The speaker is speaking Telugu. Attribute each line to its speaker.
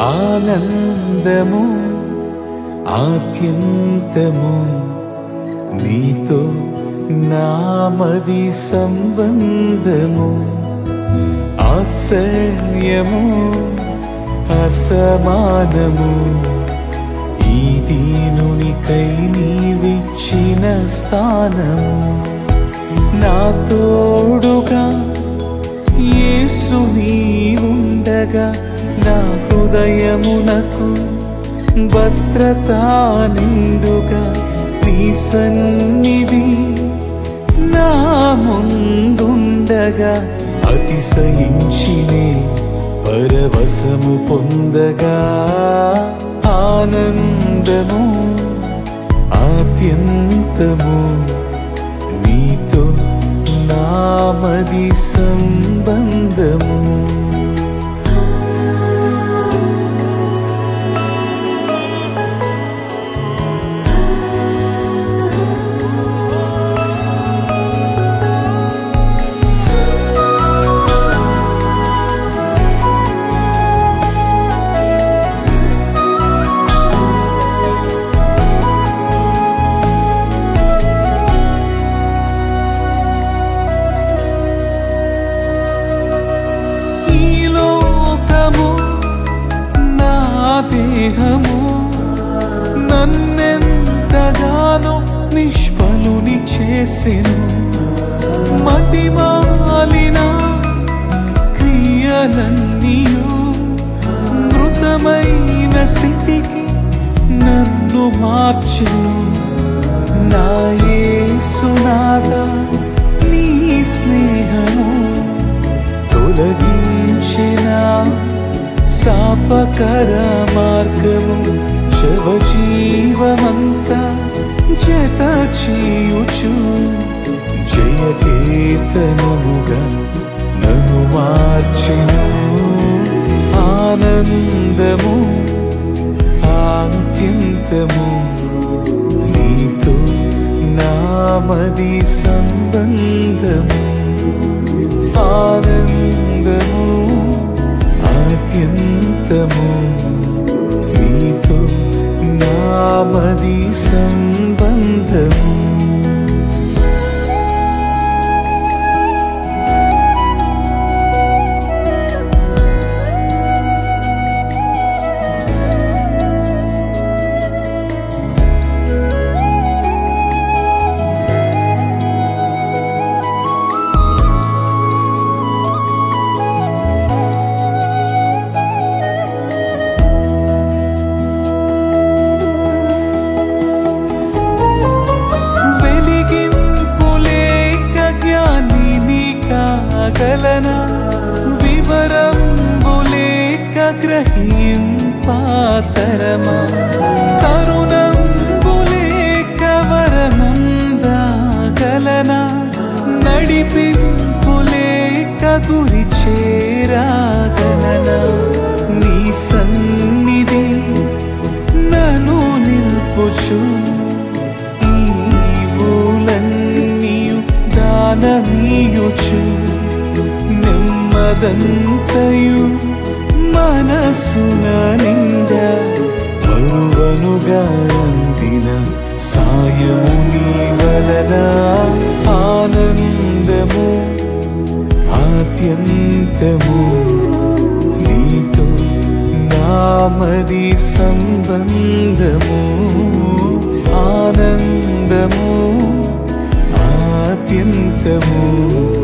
Speaker 1: ఆనందము ఆత్యంతము నీతో నామది సంబంధము ఆశ్చర్యము అసమానము ఈ దీనునికై నీవిచ్చిన స్థానము నా తోడుగా యేసు నీ ఉండగా నా హృదయమునకు భద్రత నిండుగా నీ సన్నిధి నా ముందుండగా అతిశయించినే పరవశము పొందగా ఆనందము ఆద్యంతము నీతో నామది సంబంధము ఈ లోకము నా దేహము నన్నెంతగానో నిష్ఫలుని చేసెను మతిమాలిన క్రియలన్నీయు మృతమైన స్థితికి నన్ను మార్చెను నా యేసునాథ నీ స్నేహము తొలగించిన శాపకర మార్గము శవజీవమంతా జత చేయుచు జయకేతనముగా నన్ను మార్చెను ఆనందము ఆత్యంతము నీతో నామది సంబంధము ఆనందము ఆద్యంతము నీతో నామది సంబంధము వెలిగింపులేక జ్ఞానిని కాగలనా వివరంబులేక గ్రహింపాతరమా తరుణంబులేక వరమందాగలనా నడిపింపులేక గురి చేరాగలనా నీ సన్నిధి నన్ను నిల్పుచు ఈవులన్నీయు దానమీయుచు నెమ్మదంతయు మనసున నిండా మరువనుగా అందిన సాయము నీ వలన ఆనందము ఆద్యంతము నీతో నామది సంబంధము ఆనందము ఆద్యంతము